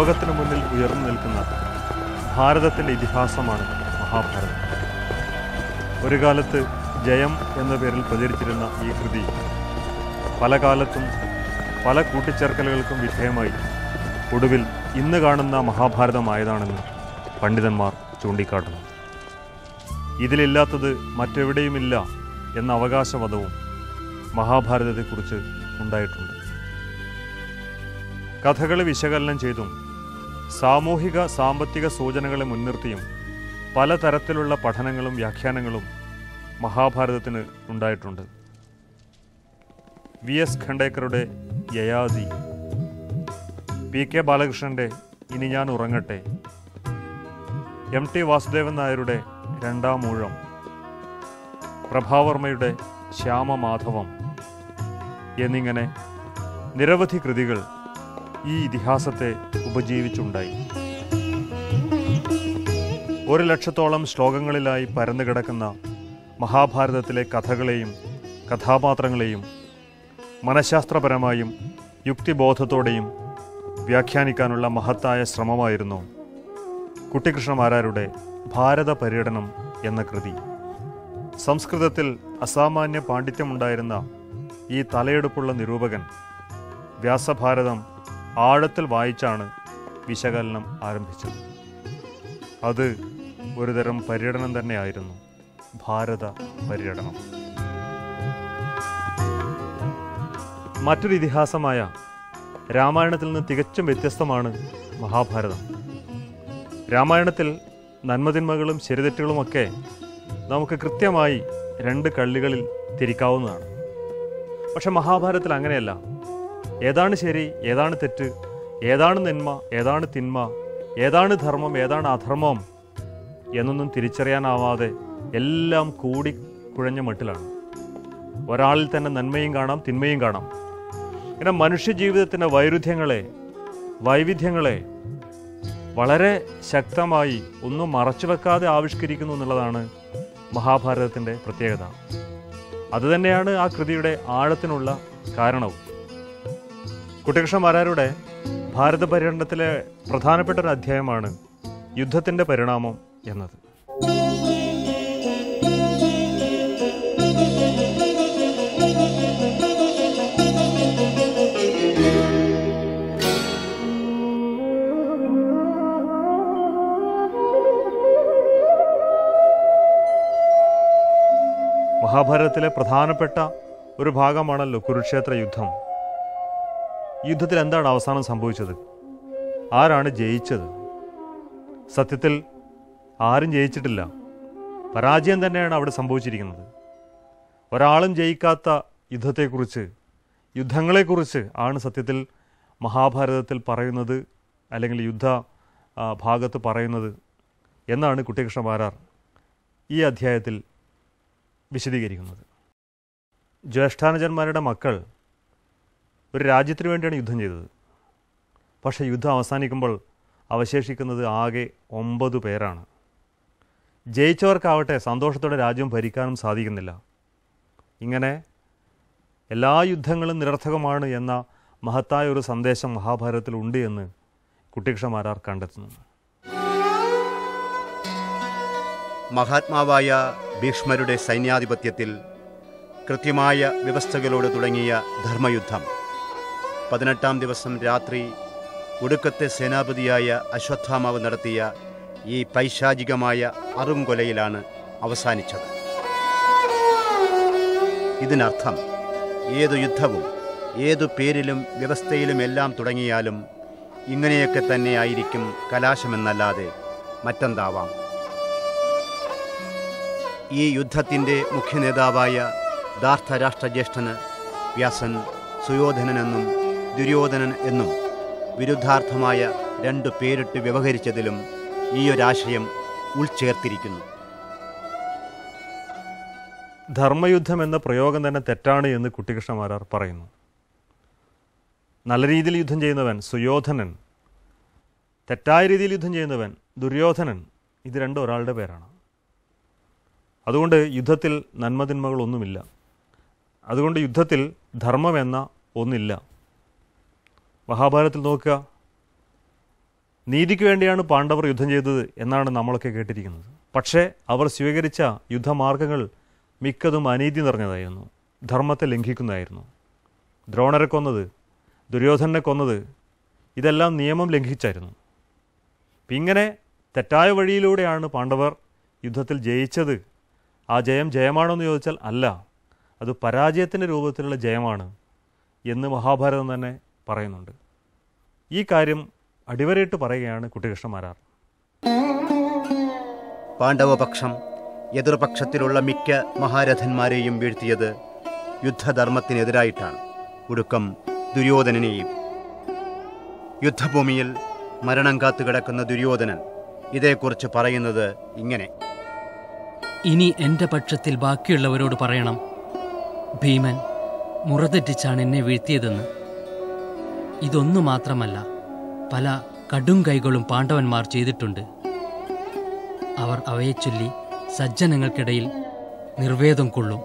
ലോകത്തിന് മുന്നിൽ ഉയർന്നു നിൽക്കുന്ന ഭാരതത്തിൻ്റെ ഇതിഹാസമാണ് മഹാഭാരതം ഒരു കാലത്ത് ജയം എന്ന പേരിൽ പ്രചരിച്ചിരുന്ന ഈ കൃതി പല കാലത്തും പല കൂട്ടിച്ചേർക്കലുകൾക്കും വിധേയമായി ഒടുവിൽ ഇന്ന് കാണുന്ന മഹാഭാരതമായതാണെന്ന് പണ്ഡിതന്മാർ ചൂണ്ടിക്കാട്ടുന്നു ഇതിലില്ലാത്തത് മറ്റെവിടെയുമില്ല എന്ന അവകാശവാദവും മഹാഭാരതത്തെക്കുറിച്ച് ഉണ്ടായിട്ടുണ്ട് കഥകളെ വിശകലനം ചെയ്തും സാമൂഹിക സാമ്പത്തിക സൂചനകളെ മുൻനിർത്തിയും പലതരത്തിലുള്ള പഠനങ്ങളും വ്യാഖ്യാനങ്ങളും മഹാഭാരതത്തിന് ഉണ്ടായിട്ടുണ്ട് വി എസ് ഖണ്ടേക്കറുടെ യയാതി പി കെ ബാലകൃഷ്ണൻ്റെ ഇനി ഞാൻ ഉറങ്ങട്ടെ എം ടി വാസുദേവൻ നായരുടെ രണ്ടാം ഊഴം പ്രഭാവർമ്മയുടെ ശ്യാമമാധവം എന്നിങ്ങനെ നിരവധി കൃതികൾ ഈ ഇതിഹാസത്തെ ഉപജീവിച്ചുണ്ടായി ഒരു ലക്ഷത്തോളം ശ്ലോകങ്ങളിലായി പരന്നു കിടക്കുന്ന മഹാഭാരതത്തിലെ കഥകളെയും കഥാപാത്രങ്ങളെയും മനഃശാസ്ത്രപരമായും യുക്തിബോധത്തോടെയും വ്യാഖ്യാനിക്കാനുള്ള മഹത്തായ ശ്രമമായിരുന്നു കുട്ടിക്കൃഷ്ണമാരാരുടെ ഭാരത പര്യടനം എന്ന കൃതി സംസ്കൃതത്തിൽ അസാമാന്യ പാണ്ഡിത്യമുണ്ടായിരുന്ന ഈ തലയെടുപ്പുള്ള നിരൂപകൻ വ്യാസഭാരതം ആഴത്തിൽ വായിച്ചാണ് വിശകലനം ആരംഭിച്ചത് അത് ഒരുതരം പര്യടനം തന്നെയായിരുന്നു ഭാരത പര്യടനം മറ്റൊരു ഇതിഹാസമായ രാമായണത്തിൽ നിന്ന് തികച്ചും വ്യത്യസ്തമാണ് മഹാഭാരതം രാമായണത്തിൽ നന്മതിന്മകളും ശരിതെറ്റുകളുമൊക്കെ നമുക്ക് കൃത്യമായി രണ്ട് കള്ളികളിൽ തിരിക്കാവുന്നതാണ് പക്ഷെ മഹാഭാരതത്തിൽ അങ്ങനെയല്ല ഏതാണ് ശരി ഏതാണ് തെറ്റ് ഏതാണ് നന്മ ഏതാണ് തിന്മ ഏതാണ് ധർമ്മം ഏതാണ് അധർമ്മം എന്നൊന്നും തിരിച്ചറിയാനാവാതെ എല്ലാം കൂടി കുഴഞ്ഞ മട്ടിലാണ് ഒരാളിൽ തന്നെ നന്മയും കാണാം തിന്മയും കാണാം ഇങ്ങനെ മനുഷ്യജീവിതത്തിൻ്റെ വൈരുദ്ധ്യങ്ങളെ വൈവിധ്യങ്ങളെ വളരെ ശക്തമായി ഒന്നും മറച്ചുവെക്കാതെ ആവിഷ്കരിക്കുന്നു എന്നുള്ളതാണ് മഹാഭാരതത്തിൻ്റെ പ്രത്യേകത അതുതന്നെയാണ് ആ കൃതിയുടെ ആഴത്തിനുള്ള കാരണവും കുട്ടികൃഷ്ണമാരാരുടെ ഭാരത പര്യടനത്തിലെ പ്രധാനപ്പെട്ട ഒരു അധ്യായമാണ് യുദ്ധത്തിൻ്റെ പരിണാമം എന്നത് മഹാഭാരതത്തിലെ പ്രധാനപ്പെട്ട ഒരു ഭാഗമാണല്ലോ കുരുക്ഷേത്ര യുദ്ധം യുദ്ധത്തിൽ എന്താണ് അവസാനം സംഭവിച്ചത് ആരാണ് ജയിച്ചത് സത്യത്തിൽ ആരും ജയിച്ചിട്ടില്ല പരാജയം തന്നെയാണ് അവിടെ സംഭവിച്ചിരിക്കുന്നത് ഒരാളും ജയിക്കാത്ത യുദ്ധത്തെക്കുറിച്ച് യുദ്ധങ്ങളെക്കുറിച്ച് ആണ് സത്യത്തിൽ മഹാഭാരതത്തിൽ പറയുന്നത് അല്ലെങ്കിൽ യുദ്ധ ആ, ഭാഗത്ത് പറയുന്നത് എന്നാണ് കുട്ടികൃഷ്ണ മാരാർ ഈ അധ്യായത്തിൽ വിശദീകരിക്കുന്നത് ജ്യേഷ്ഠാനുജന്മാരുടെ മക്കൾ ഒരു രാജ്യത്തിന് വേണ്ടിയാണ് യുദ്ധം ചെയ്തത് പക്ഷേ യുദ്ധം അവസാനിക്കുമ്പോൾ അവശേഷിക്കുന്നത് ആകെ ഒമ്പത് പേരാണ് ജയിച്ചവർക്കാവട്ടെ സന്തോഷത്തോടെ രാജ്യം ഭരിക്കാനും സാധിക്കുന്നില്ല ഇങ്ങനെ എല്ലാ യുദ്ധങ്ങളും നിരർത്ഥകമാണ് എന്ന മഹത്തായ ഒരു സന്ദേശം മഹാഭാരതത്തിൽ ഉണ്ട് എന്ന് കുട്ടികൃഷ്ണമാരാർ കണ്ടെത്തുന്നു മഹാത്മാവായ ഭീഷ്മരുടെ സൈന്യാധിപത്യത്തിൽ കൃത്യമായ വ്യവസ്ഥകളോട് തുടങ്ങിയ ധർമ്മയുദ്ധം പതിനെട്ടാം ദിവസം രാത്രി ഒടുക്കത്തെ സേനാപതിയായ അശ്വത്ഥാമാവ് നടത്തിയ ഈ പൈശാചികമായ അറുംകൊലയിലാണ് അവസാനിച്ചത് ഇതിനർത്ഥം ഏതു യുദ്ധവും ഏതു പേരിലും വ്യവസ്ഥയിലും എല്ലാം തുടങ്ങിയാലും ഇങ്ങനെയൊക്കെ തന്നെ ആയിരിക്കും കലാശമെന്നല്ലാതെ മറ്റെന്താവാം ഈ യുദ്ധത്തിൻ്റെ മുഖ്യ നേതാവായ ധാർത്തരാഷ്ട്രജ്യേഷ്ഠന് വ്യാസൻ സുയോധനനെന്നും ദുര്യോധനൻ എന്നും വിരുദ്ധാർത്ഥമായ രണ്ട് പേരിട്ട് വ്യവഹരിച്ചതിലും ഈയൊരാശയം ഉൾച്ചേർത്തിരിക്കുന്നു ധർമ്മയുദ്ധം എന്ന പ്രയോഗം തന്നെ തെറ്റാണ് എന്ന് കുട്ടികൃഷ്ണമാരാർ പറയുന്നു നല്ല രീതിയിൽ യുദ്ധം ചെയ്യുന്നവൻ സുയോധനൻ തെറ്റായ രീതിയിൽ യുദ്ധം ചെയ്യുന്നവൻ ദുര്യോധനൻ ഇത് രണ്ടും ഒരാളുടെ പേരാണ് അതുകൊണ്ട് യുദ്ധത്തിൽ നന്മതിന്മകളൊന്നുമില്ല അതുകൊണ്ട് യുദ്ധത്തിൽ ധർമ്മം എന്ന ഒന്നില്ല മഹാഭാരതത്തിൽ നോക്കുക നീതിക്ക് വേണ്ടിയാണ് പാണ്ഡവർ യുദ്ധം ചെയ്തത് എന്നാണ് നമ്മളൊക്കെ കേട്ടിരിക്കുന്നത് പക്ഷേ അവർ സ്വീകരിച്ച യുദ്ധമാർഗങ്ങൾ മിക്കതും അനീതി നിറഞ്ഞതായിരുന്നു ധർമ്മത്തെ ലംഘിക്കുന്നതായിരുന്നു ദ്രോണരെ കൊന്നത് ദുര്യോധനെ കൊന്നത് ഇതെല്ലാം നിയമം ലംഘിച്ചായിരുന്നു അപ്പം ഇങ്ങനെ തെറ്റായ വഴിയിലൂടെയാണ് പാണ്ഡവർ യുദ്ധത്തിൽ ജയിച്ചത് ആ ജയം ജയമാണോ എന്ന് ചോദിച്ചാൽ അല്ല അത് പരാജയത്തിൻ്റെ രൂപത്തിലുള്ള ജയമാണ് എന്ന് മഹാഭാരതം തന്നെ പറയുന്നുണ്ട് ഈ കാര്യം അടിവരയിട്ട് പറയുകയാണ് കുട്ടികൃഷ്ണമാരാർ പാണ്ഡവപക്ഷം എതിർപക്ഷത്തിലുള്ള മിക്ക മഹാരഥന്മാരെയും വീഴ്ത്തിയത് യുദ്ധധർമ്മത്തിനെതിരായിട്ടാണ് ഒടുക്കം ദുര്യോധനനെയും യുദ്ധഭൂമിയിൽ മരണം കാത്തു കിടക്കുന്ന ദുര്യോധനൻ ഇതേക്കുറിച്ച് പറയുന്നത് ഇങ്ങനെ ഇനി എൻ്റെ പക്ഷത്തിൽ ബാക്കിയുള്ളവരോട് പറയണം ഭീമൻ മുറതെറ്റിച്ചാണ് എന്നെ വീഴ്ത്തിയതെന്ന് ഇതൊന്നു മാത്രമല്ല പല കടും കൈകളും പാണ്ഡവന്മാർ ചെയ്തിട്ടുണ്ട് അവർ അവയെ ചൊല്ലി സജ്ജനങ്ങൾക്കിടയിൽ നിർവേദം കൊള്ളും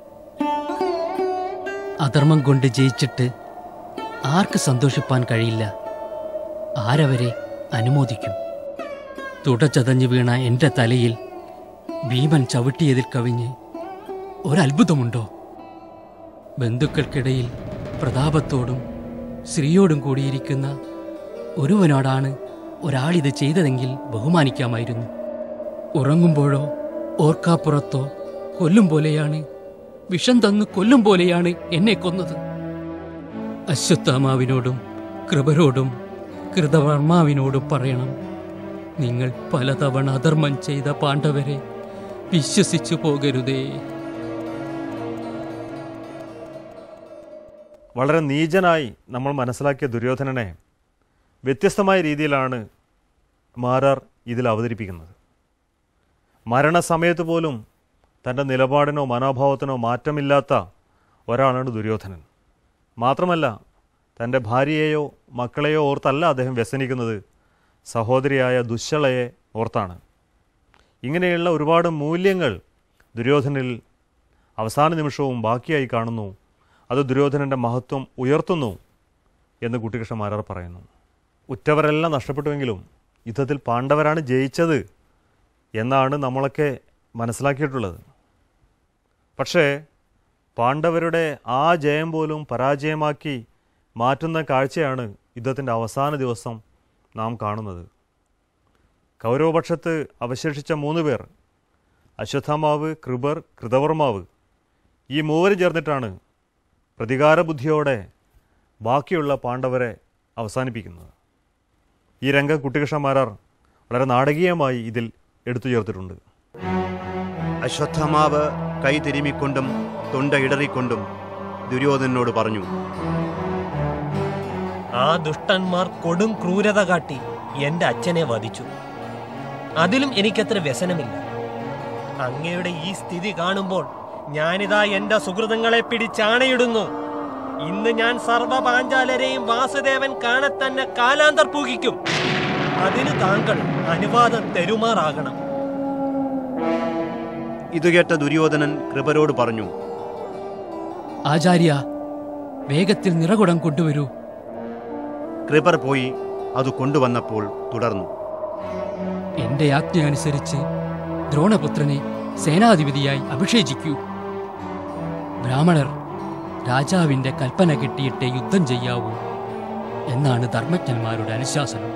അധർമ്മം കൊണ്ട് ജയിച്ചിട്ട് ആർക്ക് സന്തോഷിപ്പാൻ കഴിയില്ല ആരവരെ അനുമോദിക്കും തുടച്ചതഞ്ഞു വീണ എൻ്റെ തലയിൽ ഭീമൻ ചവിട്ടിയതിൽ കവിഞ്ഞ് ഒരത്ഭുതമുണ്ടോ ബന്ധുക്കൾക്കിടയിൽ പ്രതാപത്തോടും സ്ത്രീയോടും കൂടിയിരിക്കുന്ന ഒരുവനോടാണ് ഒരാളിത് ചെയ്തതെങ്കിൽ ബഹുമാനിക്കാമായിരുന്നു ഉറങ്ങുമ്പോഴോ ഓർക്കാപ്പുറത്തോ കൊല്ലും പോലെയാണ് വിഷം തന്ന് കൊല്ലും പോലെയാണ് എന്നെ കൊന്നത് അശ്വത്ഥാമാവിനോടും കൃപരോടും കൃതവർമാവിനോടും പറയണം നിങ്ങൾ പലതവണ അധർമ്മം ചെയ്ത പാണ്ഡവരെ വിശ്വസിച്ചു പോകരുതേ വളരെ നീചനായി നമ്മൾ മനസ്സിലാക്കിയ ദുര്യോധനനെ വ്യത്യസ്തമായ രീതിയിലാണ് മാരാർ ഇതിൽ അവതരിപ്പിക്കുന്നത് മരണസമയത്ത് പോലും തൻ്റെ നിലപാടിനോ മനോഭാവത്തിനോ മാറ്റമില്ലാത്ത ഒരാളാണ് ദുര്യോധനൻ മാത്രമല്ല തൻ്റെ ഭാര്യയെയോ മക്കളെയോ ഓർത്തല്ല അദ്ദേഹം വ്യസനിക്കുന്നത് സഹോദരിയായ ദുശ്ശളയെ ഓർത്താണ് ഇങ്ങനെയുള്ള ഒരുപാട് മൂല്യങ്ങൾ ദുര്യോധനിൽ അവസാന നിമിഷവും ബാക്കിയായി കാണുന്നു അത് ദുര്യോധനൻ്റെ മഹത്വം ഉയർത്തുന്നു എന്ന് കുട്ടികൃഷ്ണ മാരാർ പറയുന്നു ഉറ്റവരെല്ലാം നഷ്ടപ്പെട്ടുവെങ്കിലും യുദ്ധത്തിൽ പാണ്ഡവരാണ് ജയിച്ചത് എന്നാണ് നമ്മളൊക്കെ മനസ്സിലാക്കിയിട്ടുള്ളത് പക്ഷേ പാണ്ഡവരുടെ ആ ജയം പോലും പരാജയമാക്കി മാറ്റുന്ന കാഴ്ചയാണ് യുദ്ധത്തിൻ്റെ അവസാന ദിവസം നാം കാണുന്നത് കൗരവപക്ഷത്ത് അവശേഷിച്ച മൂന്ന് പേർ അശ്വത്ഥാമാവ് കൃപർ കൃതവർമാവ് ഈ മൂവർ ചേർന്നിട്ടാണ് പ്രതികാര ബുദ്ധിയോടെ ബാക്കിയുള്ള പാണ്ഡവരെ അവസാനിപ്പിക്കുന്നത് ഈ രംഗം കുട്ടികൃഷ്ണന്മാരാർ വളരെ നാടകീയമായി ഇതിൽ എടുത്തു ചേർത്തിട്ടുണ്ട് അശ്വത്ഥമാവ് കൈ തിരുമിക്കൊണ്ടും തൊണ്ട ഇടറിക്കൊണ്ടും ദുര്യോധനോട് പറഞ്ഞു ആ ദുഷ്ടന്മാർ കൊടും ക്രൂരത കാട്ടി എന്റെ അച്ഛനെ വധിച്ചു അതിലും എനിക്കത്ര വ്യസനമില്ല അങ്ങയുടെ ഈ സ്ഥിതി കാണുമ്പോൾ ഞാനിതാ എന്റെ സുഹൃതങ്ങളെ പിടിച്ചാണയിടുന്നു ഇന്ന് ഞാൻ സർവ പാഞ്ചാലരെയും വാസുദേവൻ കാണെ തന്നെ കാലാന്തർ പൂകിക്കും അതിന് താങ്കൾ അനുവാദം തെരുമാറാകണം ഇത് കേട്ട ദുര്യോധനൻ കൃപരോട് പറഞ്ഞു ആചാര്യ വേഗത്തിൽ നിറകുടം കൊണ്ടുവരൂ കൃപർ പോയി അത് കൊണ്ടുവന്നപ്പോൾ തുടർന്നു എന്റെ ആജ്ഞ അനുസരിച്ച് ദ്രോണപുത്രനെ സേനാധിപതിയായി അഭിഷേചിക്കൂ ബ്രാഹ്മണർ രാജാവിന്റെ കൽപ്പന കിട്ടിയിട്ടേ യുദ്ധം ചെയ്യാവൂ എന്നാണ് ധർമ്മജ്ഞന്മാരുടെ അനുശാസനം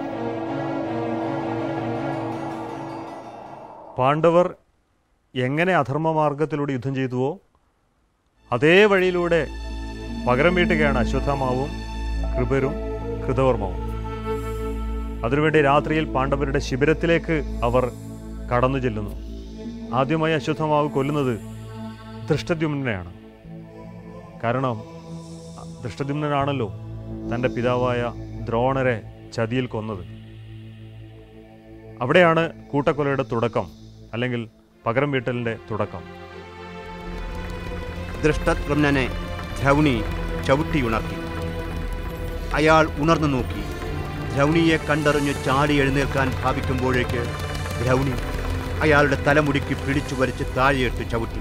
പാണ്ഡവർ എങ്ങനെ അധർമ്മമാർഗത്തിലൂടെ യുദ്ധം ചെയ്തുവോ അതേ വഴിയിലൂടെ പകരം വീട്ടുകയാണ് അശ്വത്ഥമാവും കൃപരും കൃതവർമ്മവും അതിനുവേണ്ടി രാത്രിയിൽ പാണ്ഡവരുടെ ശിബിരത്തിലേക്ക് അവർ കടന്നു ചെല്ലുന്നു ആദ്യമായി അശ്വത്ഥമാവ് കൊല്ലുന്നത് ദൃഷ്ടദ്യുമ്നെയാണ് കാരണം ദൃഷ്ടദ്യുമ്നാണല്ലോ തൻ്റെ പിതാവായ ദ്രോണരെ ചതിയിൽ കൊന്നത് അവിടെയാണ് കൂട്ടക്കൊലയുടെ തുടക്കം അല്ലെങ്കിൽ പകരം വീട്ടലിൻ്റെ തുടക്കം ദൃഷ്ടദ്യുമ്നനെ ദ്രൗണി ചവിട്ടിയുണർത്തി അയാൾ ഉണർന്നു നോക്കി ദ്രൗണിയെ കണ്ടറിഞ്ഞു ചാടി എഴുന്നേൽക്കാൻ ഭാവിക്കുമ്പോഴേക്ക് ദ്രൗണി അയാളുടെ തലമുടിക്ക് പിടിച്ചു വലിച്ച് താഴെയിട്ട് ചവിട്ടി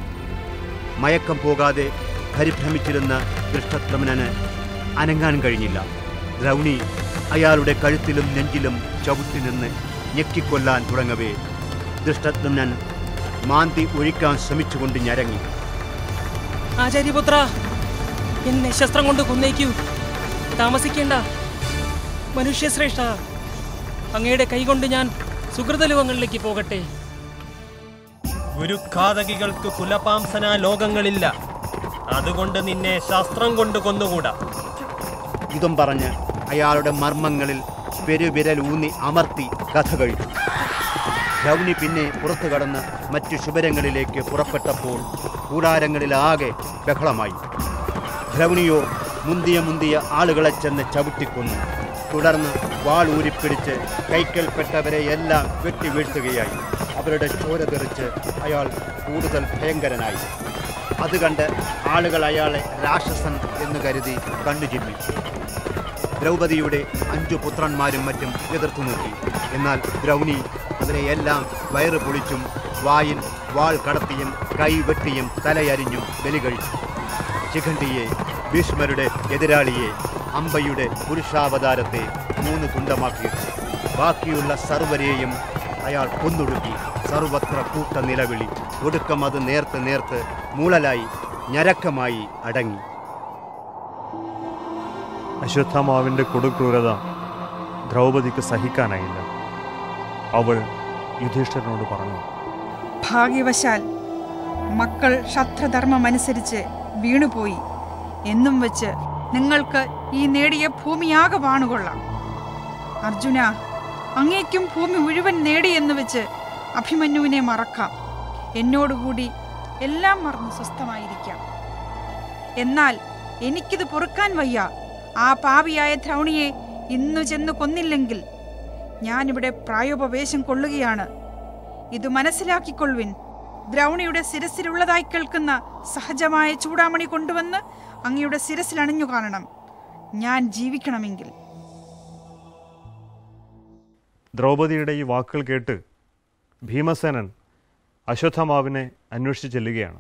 മയക്കം പോകാതെ പരിഭ്രമിച്ചിരുന്ന ദൃഷ്ടദ്യുമ്നന് അനങ്ങാൻ കഴിഞ്ഞില്ല ദ്രൗണി അയാളുടെ കഴുത്തിലും നെഞ്ചിലും ചവിട്ടി നിന്ന് ഞെക്കിക്കൊല്ലാൻ തുടങ്ങവേ ദൃഷ്ടദ്യുമ്നൻ മാന്തി ഒഴിക്കാൻ ശ്രമിച്ചുകൊണ്ട് ഞരങ്ങി ആചാര്യപുത്ര എന്നെ ശസ്ത്രം കൊണ്ട് കൊന്നേക്കൂ താമസിക്കേണ്ട മനുഷ്യശ്രേഷ്ഠ അങ്ങയുടെ കൈകൊണ്ട് ഞാൻ സുഹൃതലുവങ്ങളിലേക്ക് പോകട്ടെ ഗുരുഘാതകികൾക്ക് കുലപാംസന ലോകങ്ങളില്ല അതുകൊണ്ട് നിന്നെ ശസ്ത്രം കൊണ്ട് കൊന്നുകൂടാ ഇതും പറഞ്ഞ് അയാളുടെ മർമ്മങ്ങളിൽ പെരുവിരൽ ഊന്നി അമർത്തി കഥ കഴിച്ചു ദ്രൗണി പിന്നെ പുറത്തു കടന്ന് മറ്റു ശുഭരങ്ങളിലേക്ക് പുറപ്പെട്ടപ്പോൾ കൂടാരങ്ങളിലാകെ ബഹളമായി ദ്രൗണിയോ മുന്തിയ മുന്തിയ ആളുകളെ ചെന്ന് ചവിട്ടിക്കൊന്നു തുടർന്ന് വാൾ ഊരിപ്പിടിച്ച് കൈക്കൽപ്പെട്ടവരെ എല്ലാം വെട്ടി വീഴ്ത്തുകയായി അവരുടെ ചോര തെറിച്ച് അയാൾ കൂടുതൽ ഭയങ്കരനായി അത് കണ്ട് ആളുകൾ അയാളെ രാക്ഷസൻ എന്ന് കരുതി കണ്ണു ചിമ്മി ദ്രൗപദിയുടെ അഞ്ചു പുത്രന്മാരും മറ്റും എതിർത്തു നോക്കി എന്നാൽ ദ്രൗണി അവരെയെല്ലാം വയറ് പൊളിച്ചും വായിൽ വാൾ കടത്തിയും കൈ വെട്ടിയും തലയരിഞ്ഞും ബലി കഴിച്ചു ശിഖണ്ഡിയെ ഭീഷ്മരുടെ എതിരാളിയെ അമ്പയുടെ പുരുഷാവതാരത്തെ മൂന്ന് തുണ്ടമാക്കിയിട്ടു ബാക്കിയുള്ള സർവരെയും അയാൾ കൊന്നൊടുക്കി സർവത്ര കൂട്ട നിലവിളി ഒടുക്കം അത് നേർത്ത് നേർത്ത് മൂളലായി ഞരക്കമായി അടങ്ങി അശ്വത്ഥമാവിൻ്റെ കൊടുക്രൂരത ദ്രൗപദിക്ക് സഹിക്കാനായില്ല അവൾ യുധിഷ്ഠിരനോട് പറഞ്ഞു ഭാഗ്യവശാൽ മക്കൾ ക്ഷത്രധർമ്മമനുസരിച്ച് വീണുപോയി എന്നും വെച്ച് നിങ്ങൾക്ക് ഈ നേടിയ ഭൂമിയാകെ വാണുകൊള്ളാം അർജുന അങ്ങേക്കും ഭൂമി മുഴുവൻ നേടിയെന്ന് വെച്ച് അഭിമന്യുവിനെ മറക്കാം എന്നോടുകൂടി എല്ലാം മറന്ന് സ്വസ്ഥമായിരിക്കാം എന്നാൽ എനിക്കിത് പൊറുക്കാൻ വയ്യ ആ പാപിയായ ദ്രൗണിയെ ഇന്നു ചെന്ന് കൊന്നില്ലെങ്കിൽ ഞാനിവിടെ പ്രായോപവേശം കൊള്ളുകയാണ് ഇത് മനസ്സിലാക്കിക്കൊള്ളുവിൻ ദ്രൗണിയുടെ ശിരസിലുള്ളതായി കേൾക്കുന്ന സഹജമായ ചൂടാമണി കൊണ്ടുവന്ന് അങ്ങയുടെ ശിരസിൽ അണിഞ്ഞു കാണണം ഞാൻ ജീവിക്കണമെങ്കിൽ ദ്രൗപദിയുടെ ഈ വാക്കുകൾ കേട്ട് ഭീമസേനൻ അശ്വത്ഥമാവിനെ അന്വേഷിച്ച് ചെല്ലുകയാണ്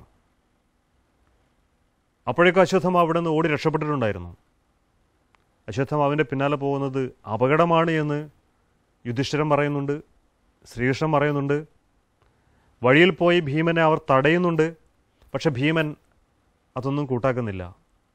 അപ്പോഴേക്കും അശ്വത്ഥമാവ് അവിടെ നിന്ന് ഓടി രക്ഷപ്പെട്ടിട്ടുണ്ടായിരുന്നു അശ്വത്ഥമാവിൻ്റെ പിന്നാലെ പോകുന്നത് അപകടമാണ് എന്ന് യുധിഷ്ഠിരൻ പറയുന്നുണ്ട് ശ്രീകൃഷ്ണൻ പറയുന്നുണ്ട് വഴിയിൽ പോയി ഭീമനെ അവർ തടയുന്നുണ്ട് പക്ഷെ ഭീമൻ അതൊന്നും കൂട്ടാക്കുന്നില്ല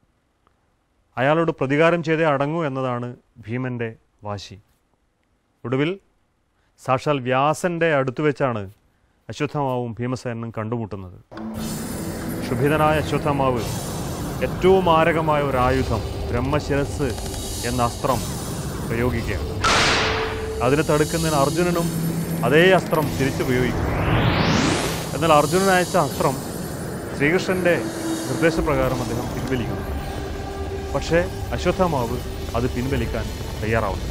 അയാളോട് പ്രതികാരം ചെയ്തേ അടങ്ങൂ എന്നതാണ് ഭീമൻ്റെ വാശി ഒടുവിൽ സാക്ഷാൽ വ്യാസൻ്റെ അടുത്ത് വെച്ചാണ് അശ്വത്ഥമാവും ഭീമസേനും കണ്ടുമുട്ടുന്നത് ക്ഷുഭിതനായ അശ്വത്ഥമാവ് ഏറ്റവും മാരകമായ ഒരു ആയുധം ബ്രഹ്മശിരസ് എന്ന അസ്ത്രം പ്രയോഗിക്കുകയാണ് അതിനെ തടുക്കുന്നതിന് അർജുനനും അതേ അസ്ത്രം തിരിച്ചുപയോഗിക്കും എന്നാൽ അർജുനൻ അയച്ച അസ്ത്രം ശ്രീകൃഷ്ണൻ്റെ നിർദ്ദേശപ്രകാരം അദ്ദേഹം പിൻവലിക്കുന്നു പക്ഷേ അശ്വത്ഥമാവ് അത് പിൻവലിക്കാൻ തയ്യാറാവുന്നില്ല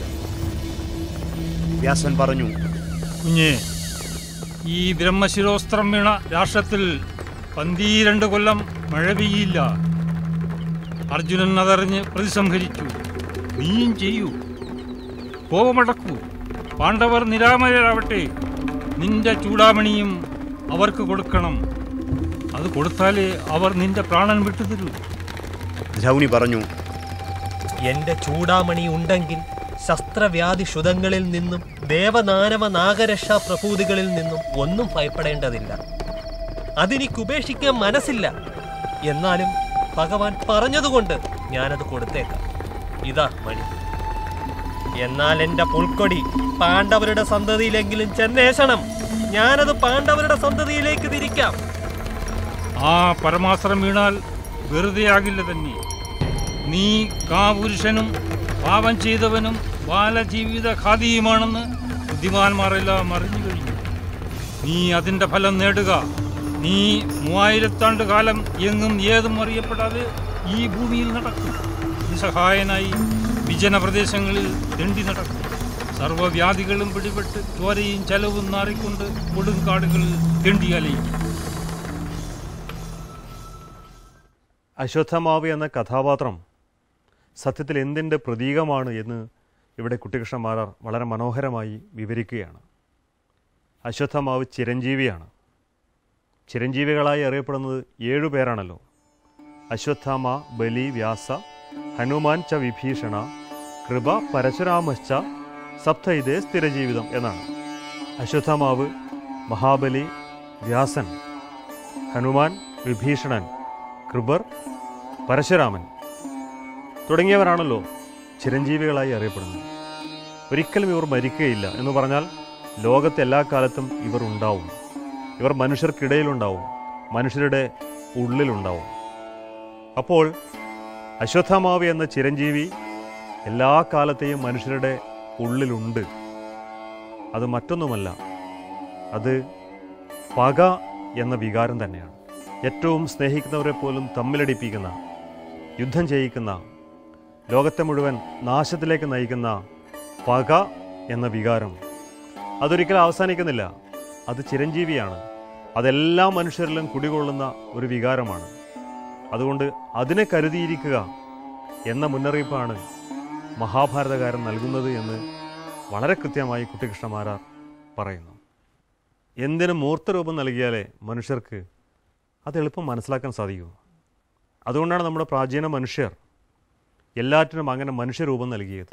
വ്യാസൻ പറഞ്ഞു കുഞ്ഞേ ഈ ബ്രഹ്മശിരോസ്ത്രം വീണ രാഷ്ട്രത്തിൽ പന്തീരണ്ട് കൊല്ലം മഴ പെയ്യില്ല അർജുനൻ അതറിഞ്ഞ് പ്രതിസംഹരിച്ചു നീയും ചെയ്യൂ കോപമടക്കൂ പാണ്ഡവർ നിരാമയരാവട്ടെ നിന്റെ ചൂടാമണിയും അവർക്ക് കൊടുക്കണം അത് കൊടുത്താലേ അവർ നിന്റെ പ്രാണൻ വിട്ടുതരൂ ദ്രൗണി പറഞ്ഞു എന്റെ ചൂടാമണി ഉണ്ടെങ്കിൽ ശസ്ത്രവ്യാധി ക്ഷുതങ്ങളിൽ നിന്നും ദേവനാനവ നാഗരക്ഷാ പ്രഭൂതികളിൽ നിന്നും ഒന്നും ഭയപ്പെടേണ്ടതില്ല അതെനിക്ക് ഉപേക്ഷിക്കാൻ മനസ്സില്ല എന്നാലും ഭഗവാൻ പറഞ്ഞതുകൊണ്ട് ഞാനത് കൊടുത്തേക്കാം ഇതാ മണി എന്നാൽ എന്റെ പുൽക്കൊടി പാണ്ഡവരുടെ സന്തതിയിലെങ്കിലും ചെന്നേശണം ഞാനത് പാണ്ഡവരുടെ സന്തതിയിലേക്ക് തിരിക്കാം ആ പരമാസ്ത്രം വീണാൽ വെറുതെയാകില്ല തന്നെ നീ കാപുരുഷനും പാപം ചെയ്തവനും ബാലജീവിത ഖാദിയുമാണെന്ന് ബുദ്ധിമാന്മാരെല്ലാം അറിഞ്ഞു കഴിഞ്ഞു നീ അതിൻ്റെ ഫലം നേടുക നീ മൂവായിരത്താണ്ട് കാലം എങ്ങും ഏതും അറിയപ്പെടാതെ ഈ ഭൂമിയിൽ നടക്കും നിസ്സഹായനായി വിജന പ്രദേശങ്ങളിൽ തെണ്ടി നടക്കും സർവ്വവ്യാധികളും പിടിപെട്ട് ചോരയും ചെലവും നാറിക്കൊണ്ട് കൊടുങ്കാടുകളിൽ തെണ്ടി അലയും അശ്വത്ഥമാവ് എന്ന കഥാപാത്രം സത്യത്തിൽ എന്തിൻ്റെ പ്രതീകമാണ് എന്ന് ഇവിടെ കുട്ടികൃഷ്ണന്മാരാർ വളരെ മനോഹരമായി വിവരിക്കുകയാണ് അശ്വത്ഥമാവ് ചിരഞ്ജീവിയാണ് ചിരഞ്ജീവികളായി അറിയപ്പെടുന്നത് ഏഴു പേരാണല്ലോ അശ്വത്ഥാമ ബലി വ്യാസ ഹനുമാൻ ച വിഭീഷണ കൃപ പരശുരാമശ്ച സപ്തൈതേ സ്ഥിരജീവിതം എന്നാണ് അശ്വത്ഥമാവ് മഹാബലി വ്യാസൻ ഹനുമാൻ വിഭീഷണൻ കൃപർ പരശുരാമൻ തുടങ്ങിയവരാണല്ലോ ചിരഞ്ജീവികളായി അറിയപ്പെടുന്നത് ഒരിക്കലും ഇവർ മരിക്കുകയില്ല എന്ന് പറഞ്ഞാൽ ലോകത്തെ എല്ലാ കാലത്തും ഇവർ ഉണ്ടാവും ഇവർ മനുഷ്യർക്കിടയിലുണ്ടാവും മനുഷ്യരുടെ ഉള്ളിലുണ്ടാവും അപ്പോൾ അശ്വത്ഥമാവ് എന്ന ചിരഞ്ജീവി എല്ലാ കാലത്തെയും മനുഷ്യരുടെ ഉള്ളിലുണ്ട് അത് മറ്റൊന്നുമല്ല അത് പക എന്ന വികാരം തന്നെയാണ് ഏറ്റവും സ്നേഹിക്കുന്നവരെ പോലും തമ്മിലടിപ്പിക്കുന്ന യുദ്ധം ചെയ്യിക്കുന്ന ലോകത്തെ മുഴുവൻ നാശത്തിലേക്ക് നയിക്കുന്ന പക എന്ന വികാരം അതൊരിക്കലും അവസാനിക്കുന്നില്ല അത് ചിരഞ്ജീവിയാണ് അതെല്ലാ മനുഷ്യരിലും കുടികൊള്ളുന്ന ഒരു വികാരമാണ് അതുകൊണ്ട് അതിനെ കരുതിയിരിക്കുക എന്ന മുന്നറിയിപ്പാണ് മഹാഭാരതകാരൻ നൽകുന്നത് എന്ന് വളരെ കൃത്യമായി കുട്ടികൃഷ്ണമാരാർ പറയുന്നു എന്തിനും മൂർത്തരൂപം നൽകിയാലേ മനുഷ്യർക്ക് അത് എളുപ്പം മനസ്സിലാക്കാൻ സാധിക്കൂ അതുകൊണ്ടാണ് നമ്മുടെ പ്രാചീന മനുഷ്യർ എല്ലാറ്റിനും അങ്ങനെ മനുഷ്യരൂപം നൽകിയത്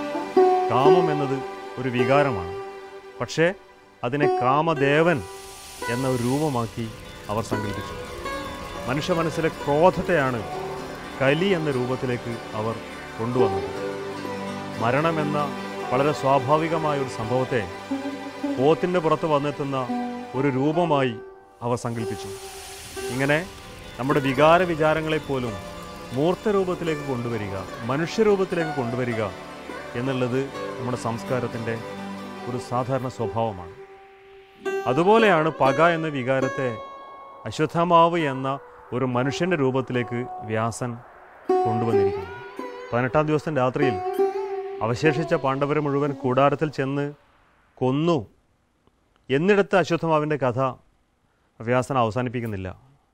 കാമം എന്നത് ഒരു വികാരമാണ് പക്ഷേ അതിനെ കാമദേവൻ എന്ന ഒരു രൂപമാക്കി അവർ സങ്കല്പിച്ചു മനുഷ്യ മനസ്സിലെ ക്രോധത്തെയാണ് കലി എന്ന രൂപത്തിലേക്ക് അവർ കൊണ്ടുവന്നത് മരണമെന്ന വളരെ സ്വാഭാവികമായ ഒരു സംഭവത്തെ പോത്തിൻ്റെ പുറത്ത് വന്നെത്തുന്ന ഒരു രൂപമായി അവർ സങ്കല്പിച്ചു ഇങ്ങനെ നമ്മുടെ വികാര വിചാരങ്ങളെപ്പോലും മൂർത്ത രൂപത്തിലേക്ക് കൊണ്ടുവരിക മനുഷ്യരൂപത്തിലേക്ക് കൊണ്ടുവരിക എന്നുള്ളത് നമ്മുടെ സംസ്കാരത്തിൻ്റെ ഒരു സാധാരണ സ്വഭാവമാണ് അതുപോലെയാണ് പക എന്ന വികാരത്തെ അശ്വത്ഥമാവ് എന്ന ഒരു മനുഷ്യൻ്റെ രൂപത്തിലേക്ക് വ്യാസൻ കൊണ്ടുവന്നിരിക്കുന്നു പതിനെട്ടാം ദിവസം രാത്രിയിൽ അവശേഷിച്ച പാണ്ഡവരെ മുഴുവൻ കൂടാരത്തിൽ ചെന്ന് കൊന്നു എന്നിടത്ത് അശ്വത്ഥമാവിൻ്റെ കഥ വ്യാസൻ അവസാനിപ്പിക്കുന്നില്ല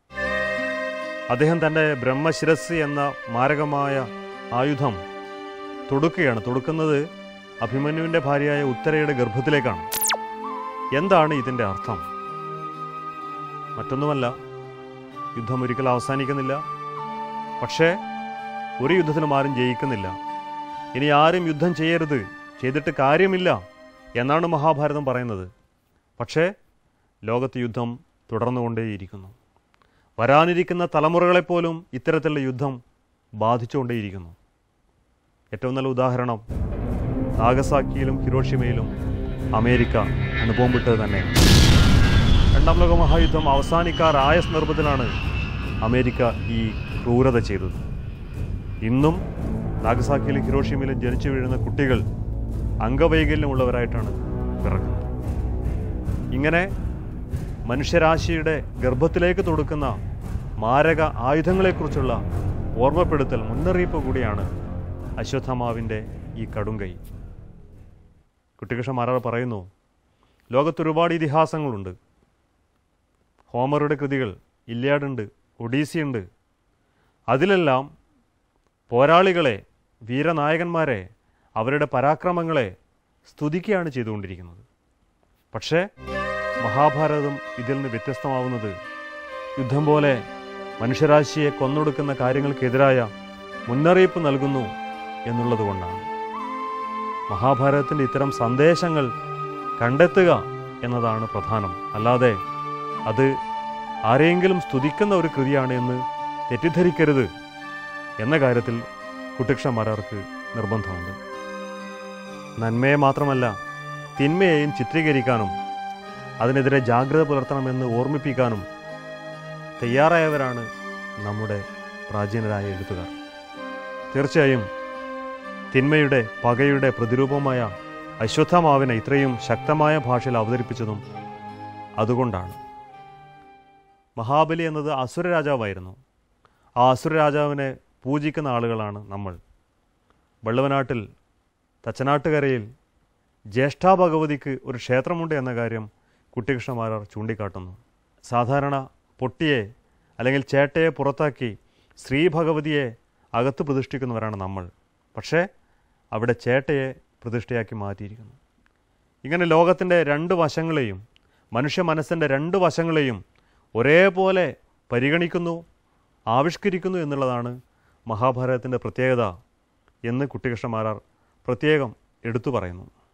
അദ്ദേഹം തൻ്റെ ബ്രഹ്മശിരസ് എന്ന മാരകമായ ആയുധം തൊടുക്കുകയാണ് തൊടുക്കുന്നത് അഭിമന്യുവിൻ്റെ ഭാര്യയായ ഉത്തരയുടെ ഗർഭത്തിലേക്കാണ് എന്താണ് ഇതിൻ്റെ അർത്ഥം മറ്റൊന്നുമല്ല യുദ്ധം ഒരിക്കലും അവസാനിക്കുന്നില്ല പക്ഷേ ഒരു യുദ്ധത്തിലും ആരും ജയിക്കുന്നില്ല ഇനി ആരും യുദ്ധം ചെയ്യരുത് ചെയ്തിട്ട് കാര്യമില്ല എന്നാണ് മഹാഭാരതം പറയുന്നത് പക്ഷേ ലോകത്ത് യുദ്ധം തുടർന്നുകൊണ്ടേയിരിക്കുന്നു വരാനിരിക്കുന്ന തലമുറകളെപ്പോലും ഇത്തരത്തിലുള്ള യുദ്ധം ബാധിച്ചുകൊണ്ടേയിരിക്കുന്നു ഏറ്റവും നല്ല ഉദാഹരണം നാഗസാക്കിയിലും ഹിരോഷിമയിലും അമേരിക്ക അനുഭവം വിട്ടത് തന്നെയാണ് രണ്ടാം ലോക മഹായുദ്ധം അവസാനിക്കാറായ സന്ദർഭത്തിലാണ് അമേരിക്ക ഈ ക്രൂരത ചെയ്തത് ഇന്നും നാഗസാക്കിയിലും ഹിരോഷിമയിലും ജനിച്ചു വീഴുന്ന കുട്ടികൾ അംഗവൈകല്യമുള്ളവരായിട്ടാണ് പിറക്കുന്നത് ഇങ്ങനെ മനുഷ്യരാശിയുടെ ഗർഭത്തിലേക്ക് തൊടുക്കുന്ന മാരക ആയുധങ്ങളെക്കുറിച്ചുള്ള ഓർമ്മപ്പെടുത്തൽ മുന്നറിയിപ്പ് കൂടിയാണ് അശ്വത്ഥമാവിൻ്റെ ഈ കടുങ്കൈ കുട്ടികൃഷ്ണമാരാർ പറയുന്നു ലോകത്ത് ഒരുപാട് ഇതിഹാസങ്ങളുണ്ട് ഹോമറുടെ കൃതികൾ ഇല്യാഡുണ്ട് ഒഡീസിയുണ്ട് അതിലെല്ലാം പോരാളികളെ വീരനായകന്മാരെ അവരുടെ പരാക്രമങ്ങളെ സ്തുതിക്കുകയാണ് ചെയ്തുകൊണ്ടിരിക്കുന്നത് പക്ഷേ മഹാഭാരതം ഇതിൽ നിന്ന് വ്യത്യസ്തമാവുന്നത് യുദ്ധം പോലെ മനുഷ്യരാശിയെ കൊന്നൊടുക്കുന്ന കാര്യങ്ങൾക്കെതിരായ മുന്നറിയിപ്പ് നൽകുന്നു എന്നുള്ളത് കൊണ്ടാണ് മഹാഭാരതത്തിൻ്റെ ഇത്തരം സന്ദേശങ്ങൾ കണ്ടെത്തുക എന്നതാണ് പ്രധാനം അല്ലാതെ അത് ആരെയെങ്കിലും സ്തുതിക്കുന്ന ഒരു കൃതിയാണ് എന്ന് തെറ്റിദ്ധരിക്കരുത് എന്ന കാര്യത്തിൽ കുട്ടിക്ഷമാരാർക്ക് നിർബന്ധമുണ്ട് നന്മയെ മാത്രമല്ല തിന്മയെയും ചിത്രീകരിക്കാനും അതിനെതിരെ ജാഗ്രത പുലർത്തണമെന്ന് ഓർമ്മിപ്പിക്കാനും തയ്യാറായവരാണ് നമ്മുടെ പ്രാചീനരായ എഴുത്തുകാർ തീർച്ചയായും തിന്മയുടെ പകയുടെ പ്രതിരൂപമായ അശ്വത്ഥമാവിനെ ഇത്രയും ശക്തമായ ഭാഷയിൽ അവതരിപ്പിച്ചതും അതുകൊണ്ടാണ് മഹാബലി എന്നത് അസുര രാജാവായിരുന്നു ആ അസുര രാജാവിനെ പൂജിക്കുന്ന ആളുകളാണ് നമ്മൾ വെള്ളവനാട്ടിൽ തച്ചനാട്ടുകരയിൽ ജ്യേഷ്ഠാ ഭഗവതിക്ക് ഒരു ക്ഷേത്രമുണ്ട് എന്ന കാര്യം കുട്ടികൃഷ്ണമാരാർ ചൂണ്ടിക്കാട്ടുന്നു സാധാരണ പൊട്ടിയെ അല്ലെങ്കിൽ ചേട്ടയെ പുറത്താക്കി ശ്രീ ഭഗവതിയെ അകത്ത് പ്രതിഷ്ഠിക്കുന്നവരാണ് നമ്മൾ പക്ഷേ അവിടെ ചേട്ടയെ പ്രതിഷ്ഠയാക്കി മാറ്റിയിരിക്കുന്നു ഇങ്ങനെ ലോകത്തിൻ്റെ രണ്ട് വശങ്ങളെയും മനുഷ്യ മനസ്സിൻ്റെ രണ്ട് വശങ്ങളെയും ഒരേപോലെ പരിഗണിക്കുന്നു ആവിഷ്കരിക്കുന്നു എന്നുള്ളതാണ് മഹാഭാരതത്തിൻ്റെ പ്രത്യേകത എന്ന് കുട്ടികൃഷ്ണമാരാർ പ്രത്യേകം എടുത്തു പറയുന്നു